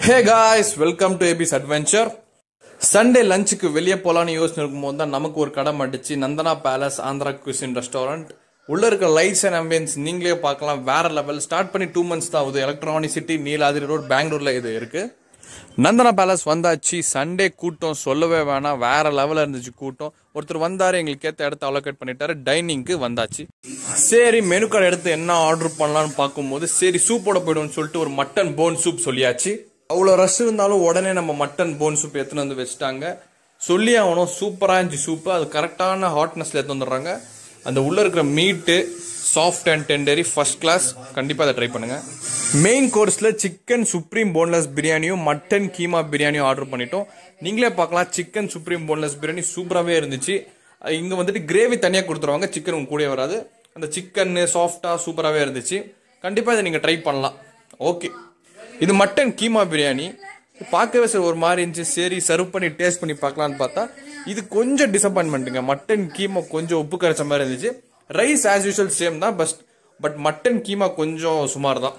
hey guys welcome to ஏபிஸ் adventure Sunday லஞ்சுக்கு வெளியே போகலான்னு யோசனை இருக்கும்போது தான் நமக்கு ஒரு கடை மாட்டுச்சு Nandhana palace Andhra cuisine restaurant உள்ள இருக்க லைட்ஸ் அண்ட் அம்பியன்ஸ் நீங்களே பார்க்கலாம் வேற லெவல் ஸ்டார்ட் பண்ணி டூ மந்த்ஸ் தான் ஆகுது எலக்ட்ரானிக் சிட்டி நீலாதிரி ரோட் பெங்களூர்ல இது இருக்கு நந்தனா பேலஸ் வந்தாச்சு சண்டே கூட்டம் சொல்லவே வேணாம் வேற லெவலில் இருந்துச்சு கூட்டம் ஒருத்தர் வந்தாரு எங்களுக்கு ஏற்ற இடத்த அலோகேட் பண்ணிட்டாரு டைனிங்க்கு வந்தாச்சு சரி மெனு கார்டு எடுத்து என்ன ஆர்டர் பண்ணலாம்னு பார்க்கும்போது சரி சூப்போட போயிடும்னு சொல்லிட்டு ஒரு மட்டன் போன் சூப் சொல்லியாச்சு அவ்வளோ ரஷ் இருந்தாலும் உடனே நம்ம மட்டன் போன் சூப் எடுத்துன்னு வந்து வச்சுட்டாங்க சொல்லி ஆகணும் சூப்பராக இருந்துச்சு சூப்பு அது கரெக்டான ஹாட்னஸ்ல எடுத்து வந்துடுறாங்க அந்த உள்ள இருக்கிற meat soft and tender first class கண்டிப்பாக அதை ட்ரை பண்ணுங்க மெயின் கோர்ஸில் சிக்கன் சுப்ரீம் போன்லெஸ் பிரியாணியும் மட்டன் கீமா பிரியாணியும் ஆர்டர் பண்ணிட்டோம் நீங்களே பார்க்கலாம் சிக்கன் சுப்ரீம் போன்லெஸ் பிரியாணி சூப்பராகவே இருந்துச்சு இங்கே வந்துட்டு கிரேவி தனியாக கொடுத்துருவாங்க சிக்கன் உங்க கூடயே வராது அந்த சிக்கன் சாஃப்டாக சூப்பராகவே இருந்துச்சு கண்டிப்பாக இதை நீங்கள் ட்ரை பண்ணலாம் ஓகே இது மட்டன் கீமா பிரியாணி பார்க்கவே சார் ஒரு மாதிரி இருந்துச்சு சரி சர்வ் பண்ணி டேஸ்ட் பண்ணி பார்க்கலான்னு பார்த்தா இது கொஞ்சம் டிசப்பாயின்மெண்ட்டுங்க மட்டன் கீமா கொஞ்சம் உப்பு கரைச்ச மாதிரி இருந்துச்சு ரைஸ் ஆஸ் யூஷுவல் சேம் தான் பஸ் பட் மட்டன் கீமா கொஞ்சம் சுமார் தான்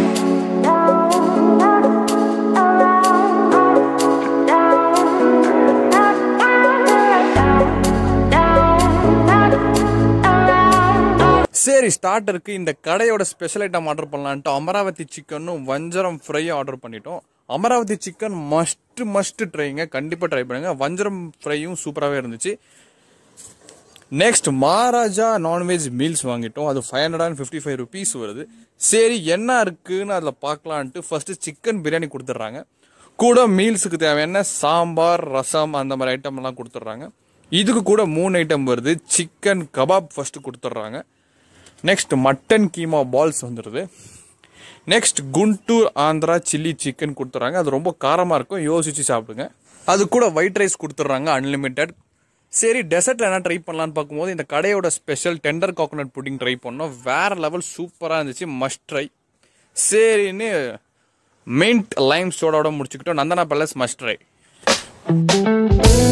சரி ஸ்டார்டருக்கு இந்த கடையோட ஸ்பெஷல் ஐட்டம் ஆர்டர் பண்ணலான்ட்டு அமராவதி சிக்கனும் வஞ்சரம் ஃப்ரையும் ஆர்டர் பண்ணிட்டோம் அமராவதி சிக்கன் மஸ்ட் மஸ்ட் ட்ரைங்க கண்டிப்பாக ட்ரை பண்ணுங்க வஞ்சரம் ஃப்ரையும் சூப்பராகவே இருந்துச்சு நெக்ஸ்ட் மகாராஜா நான்வெஜ் மீல்ஸ் வாங்கிட்டோம் அது five hundred and fifty five rupees வருது சரி என்ன இருக்குன்னு அதில் பார்க்கலான்ட்டு ஃபர்ஸ்ட் சிக்கன் பிரியாணி கொடுத்துட்றாங்க கூட மீல்ஸுக்கு தேவையான சாம்பார் ரசம் அந்த மாதிரி ஐட்டம் எல்லாம் கொடுத்துட்றாங்க இதுக்கு கூட மூணு ஐட்டம் வருது சிக்கன் கபாப் ஃபர்ஸ்ட் கொடுத்துட்றாங்க நெக்ஸ்ட் மட்டன் கீமா பால்ஸ் வந்துடுது next Guntur Andhra chilli chicken கொடுத்துட்றாங்க அது ரொம்ப காரமாக இருக்கும் யோசிச்சு சாப்பிடுங்க அது கூட ஒயிட் ரைஸ் கொடுத்துட்றாங்க அன்லிமிட்டெட் சரி டெசர்ட்ல என்ன ட்ரை பண்ணலான்னு பார்க்கும்போது இந்த கடையோட special tender coconut pudding try பண்ணோம் வேற லெவல் சூப்பராக இருந்துச்சு மஸ்ட் ட்ரை சரின்னு மின்ட் லைம் சோடாவோட முடிச்சுக்கிட்டோம் நந்தனா பேலஸ் மஸ்ட் ட்ரை